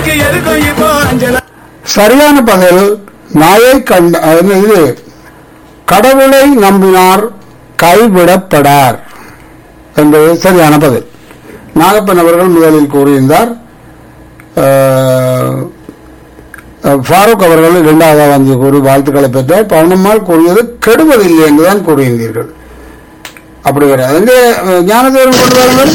எனக்கு எதுக்கும் இப்போ அஞ்சலா சரியான பதில் நாயை கண்ட அது இது கடவுளை நம்பினார் கைவிடப்படார் என்பது சரியான பதில் நாகப்பன் அவர்கள் முதலில் கூறியிருந்தார் அஹ், அஹ், ஃபாரூக் அவர்கள் இரண்டாவதாக வந்து கூறி வாழ்த்துக்களை பெற்றார் பவுனம்மாள் கூறியது கெடுவதில்லை என்றுதான் கூறியிருந்தீர்கள் அப்படி வராது எங்கே அஹ், ஞானதேவன் கொண்டு வாருங்கள்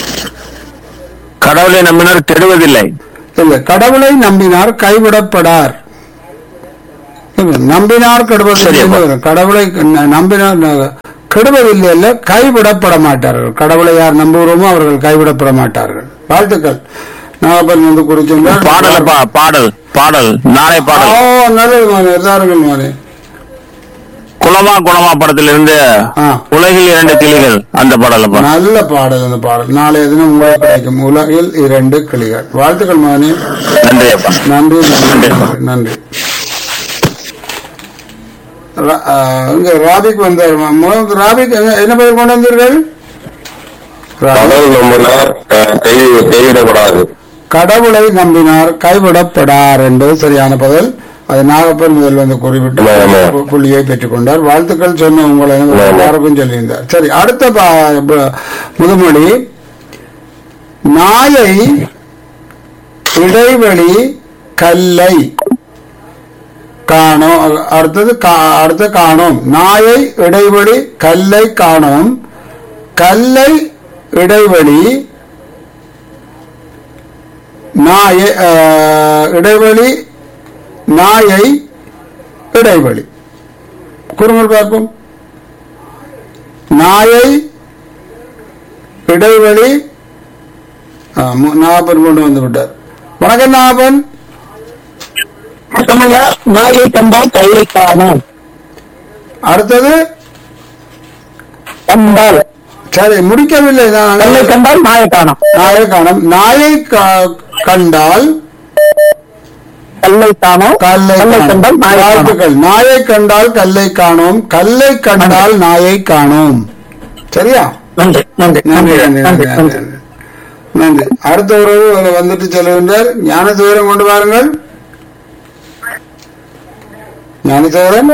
கடவுளை நம்பினார் கெடுவதில்லை இல்லை கடவுளை நம்பினார் கைவிடப்படார் இல்லை, நம்பினார் கெடுவதில்லை சரி, அப்பா. என்று வரும். கடவுளை ந- நம்பினார் ந- கெடுவதில்லை அல்ல கைவிடப்பட மாட்டார்கள் கடவுளை யார் நம்புகிறோமோ அவர்கள் கைவிடப்பட மாட்டார்கள் வாழ்த்துக்கள் நாகப்பன் வந்து குறிச்சிருந்தார் பாடலப்பா பாடல் பாடல் நாளை ஓ பாடல் நல்லது மாறி எல்லாருக்கும் மாறி குலமா குணமா படத்திலிருந்து ஆ. உலகில் இரண்டு கிளிகள் அந்த பாடலப்பா நல்ல பாடல் அந்த பாடல் நாளைய தினம் உங்களுக்கு கிடைக்கும் உலகில் இரண்டு கிளிகள் வாழ்த்துக்கள் மகனே நன்றி அப்பா நன்றி நன்றி நன்றி, நன்றி ரா- ஆ, இங்க ராபிக் வந்தார் முதல் ராபிக் என்ன- என்ன பெயர் கொண்டு வந்தீர்கள் ராபிக். கடவுள் நம்பினார் க- கை கைவிடப்படாது கடவுளை நம்பினார் கைவிடப்படார் என்பது சரியான பதில் அது நாகப்பன் முதல் வந்து குறிப்பிட்டு ஆமா, ஆமா. பு- புள்ளியை பெற்றுக் கொண்டார் வாழ்த்துக்கள் சொன்ன உங்களை ஆமா. யாருக்கும் சொல்லியிருந்தார் சரி அடுத்த பா- ப- முதுமொழி நாயை இடைவெளி கல்லை காணோம் அடுத்தது கா- அடுத்து காணோம் நாயை இடைவெளி கல்லை காணோம் கல்லை இடைவெளி நாயை அஹ், இடைவெளி நாயை இடைவெளி குறுங்கள் பார்ப்போம் நாயை இடைவெளி ஆ, மு- நாகப்பன் கொண்டு வந்து விட்டார் வணக்கம் நாகப்பன் நாயை கண்டால் கையை காணும் அடுத்தது கண்டால் சரி முடிக்கவில்லை நான் கல்லை கண்டால் நாயை காணும் நாயை காணும் நாயை கா- கண்டால் கல்லை காணும் கல்லை கல்லை காணோம். கண்டால் நாயை காணும் வாழ்த்துக்கள் நாயை கண்டால் கல்லை காணோம் கல்லை கண்டால் நாயை காணோம் சரியா நன்றி நன்றி நன்றி நன்றி நன்றி நன்றி நன்றி நன்றி. நன்றி அடுத்த உறவு ஒரு வந்துட்டு செல்கின்றார் ஞானசேகரன் கொண்டு வாருங்கள் ஞானசேகரன்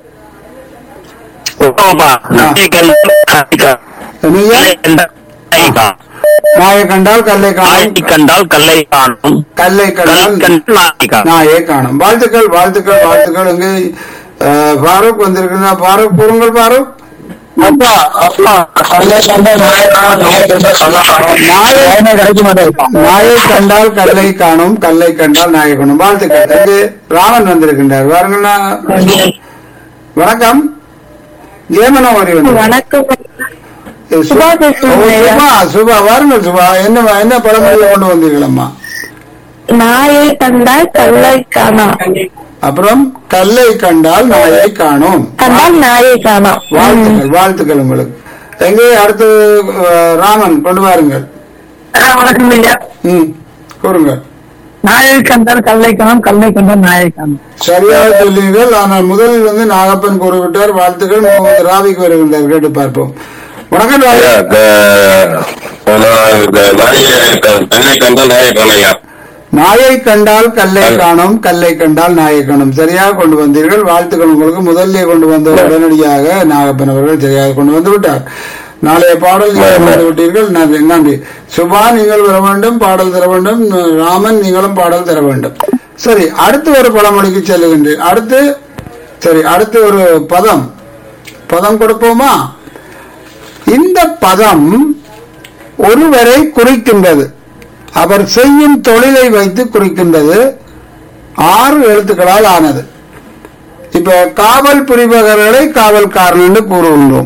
அப்பா நாளை கண்டால் என்னய்யா? கல்லை கண்டால் நாயை கண்டால் கல்லை காணும் நாளை கண்டால் கல்லை காணும் கல்லை கல் கண்டால் கண்டால் நாளை காணும் நாயை காணும் வாழ்த்துக்கள் வாழ்த்துக்கள் வாழ்த்துக்கள் இங்கு அஹ், ஃபாரூக் வந்திருக்கிறார் ஃபாரூக் கூறுங்கள் ஃபாரூக் அப்பா அப்பா கல்லை கண்டால் நாயை காணும் நாயை கண்டால் கல்லை காணும் நாயை நாயை கிடைக்க மாட்டேன் நாயை கண்டால் கல்லை காணும் கல்லை கண்டால் நாயை காணும் வாழ்த்துக்கள் இங்கு ராமன் வந்திருக்கின்றார் வாருங்கண்ணா வணக்கம் ஏமனோவரி வந்து வணக்கம் ஏ, சு- சுபா பேசுறேன் ஓ, ஐயா. சுபா சுபா வாருங்கள் சுபா என்ன என்ன பழமொழியை கொண்டு வந்தீங்களம்மா நாயை கண்டால் கல்லை காணோம் அப்புறம் கல்லை கண்டால் நாயை காணும் கண்டால் நாயை காணோம் வாழ்த்துக்கள் வாழ்த்துக்கள் உங்களுக்கு எங்கே அடுத்து அஹ், ராமன் கொண்டு வாருங்கள் வணக்கம் ஐயா ம் கூறுங்கள் நாயை கண்டால் கல்லை காணும் கல்லை கண்டால் நாயை காணும் சரியாக சொன்னீர்கள் ஆனால் முதலில் வந்து நாகப்பன் கூறிவிட்டார் வாழ்த்துக்கள் முகமது ராவிக்கு வருகின்றார் கேட்டு பார்ப்போம் வணக்கம் ராவி ஐயா, க- நான் இந்த நாயை க- கண்ணை கண்டால் நாயை காணையா நாயை கண்டால் கல்லை காணும் கல்லை கண்டால் நாயை காணும் சரியாக கொண்டு வந்தீர்கள் வாழ்த்துக்கள் உங்களுக்கு முதல்ல கொண்டு வந்த உடனடியாக நாகப்பன் அவர்கள் சரியாக கொண்டு வந்து விட்டார் நாளைய பாடல் நீங்கள் வந்து விட்டீர்கள் நன்றி நன்றி சுபா நீங்கள் வர வேண்டும் பாடல் தர வேண்டும் ராமன் நீங்களும் பாடல் தர வேண்டும் சரி அடுத்து ஒரு பழமொழிக்கு செல்லுகின்றேன் அடுத்து சரி அடுத்து ஒரு பதம் பதம் கொடுப்போமா இந்த பதம் ஒருவரை குறிக்கின்றது அவர் செய்யும் தொழிலை வைத்து குறிக்கின்றது ஆறு எழுத்துக்களால் ஆனது இப்ப காவல் புரிபவர்களை காவல்காரன் என்று கூறுகின்றோம்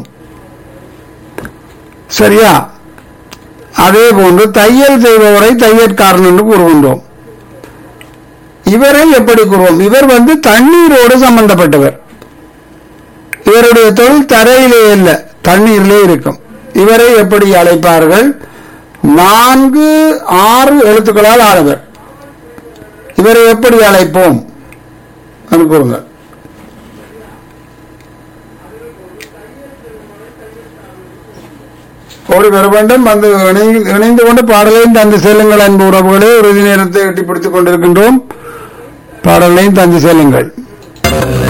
சரியா அதே போன்று தையல் செய்பவரை தையற்காரன் என்று கூறுகின்றோம் இவரை எப்படி கூறுவோம் இவர் வந்து தண்ணீரோடு சம்பந்தப்பட்டவர் இவருடைய தொழில் தரையிலே இல்லை தண்ணீரிலே இருக்கும் இவரை எப்படி அழைப்பார்கள் நான்கு ஆறு எழுத்துக்களால் ஆனவர் இவரை எப்படி அழைப்போம் என்று கூறுங்கள் ஓடி வர வேண்டும் வந்து இணை- இணைந்து கொண்டு பாடலையும் தந்து செல்லுங்கள் அன்பு உறவுகளே இறுதி நேரத்தை எட்டி பிடித்துக் கொண்டிருக்கின்றோம் பாடலையும் தந்து செல்லுங்கள்